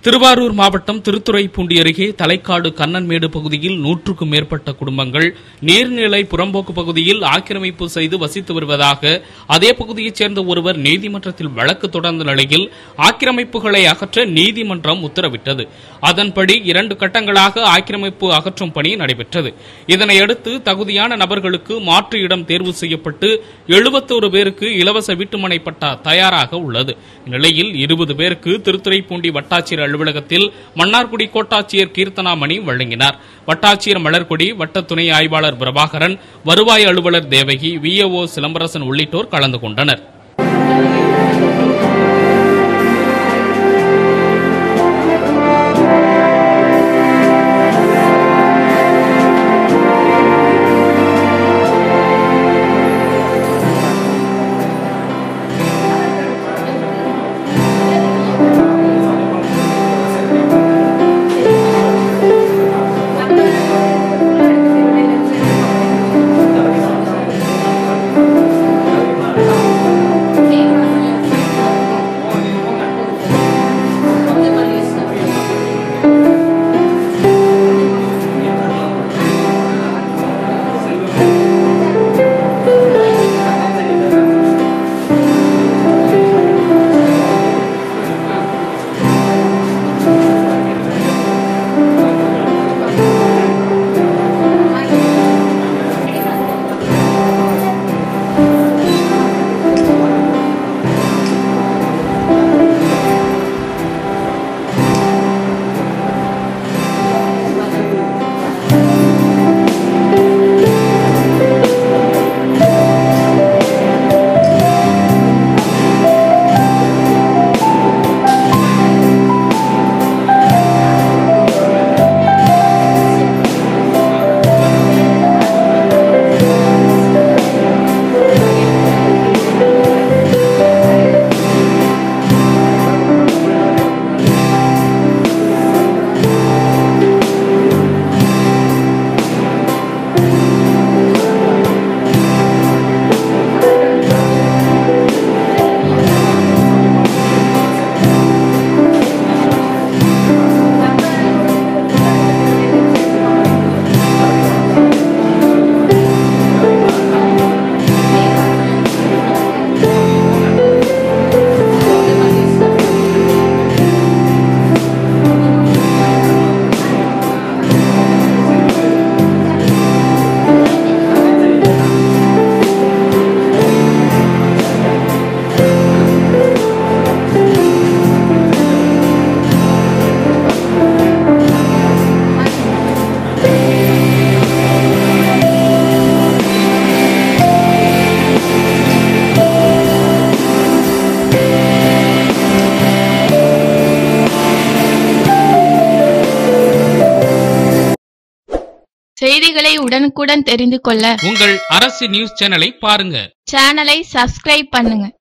திருவாரூர் மாவட்டம் திருத்துறைப்பூண்டி அருகே தலைக்காடு கண்ணன்மேடு பகுதியில் நூற்றுக்கும் மேற்பட்ட குடும்பங்கள் நீர்நிலை புறம்போக்கு பகுதியில் ஆக்கிரமிப்பு செய்து வசித்து வருவதாக அதே பகுதியைச் சேர்ந்த ஒருவர் நீதிமன்றத்தில் வழக்கு தொடர்ந்த நிலையில் ஆக்கிரமிப்புகளை அகற்ற நீதிமன்றம் உத்தரவிட்டது அதன்படி இரண்டு கட்டங்களாக ஆக்கிரமிப்பு அகற்றும் பணி நடைபெற்றது இதனையடுத்து தகுதியான நபர்களுக்கு மாற்று இடம் தேர்வு செய்யப்பட்டு எழுபத்தோரு பேருக்கு இலவச வீட்டுமனை பட்டா தயாராக உள்ளது இந்நிலையில் இருபது பேருக்கு திருத்துறைப்பூண்டி வட்டாட்சியர் அலுவலகத்தில் மன்னார்குடி கோட்டாட்சியர் கீர்த்தனாமணி வழங்கினார் வட்டாட்சியர் மலர்கொடி வட்ட துணை ஆய்வாளர் பிரபாகரன் வருவாய் அலுவலர் தேவகி விஏஓ சிலம்பரசன் உள்ளிட்டோர் கலந்து கொண்டனர் செய்திகளை உடனுக்குடன் தெரிந்து கொள்ள உங்கள் அரசு நியூஸ் சேனலை பாருங்க சேனலை சப்ஸ்கிரைப் பண்ணுங்க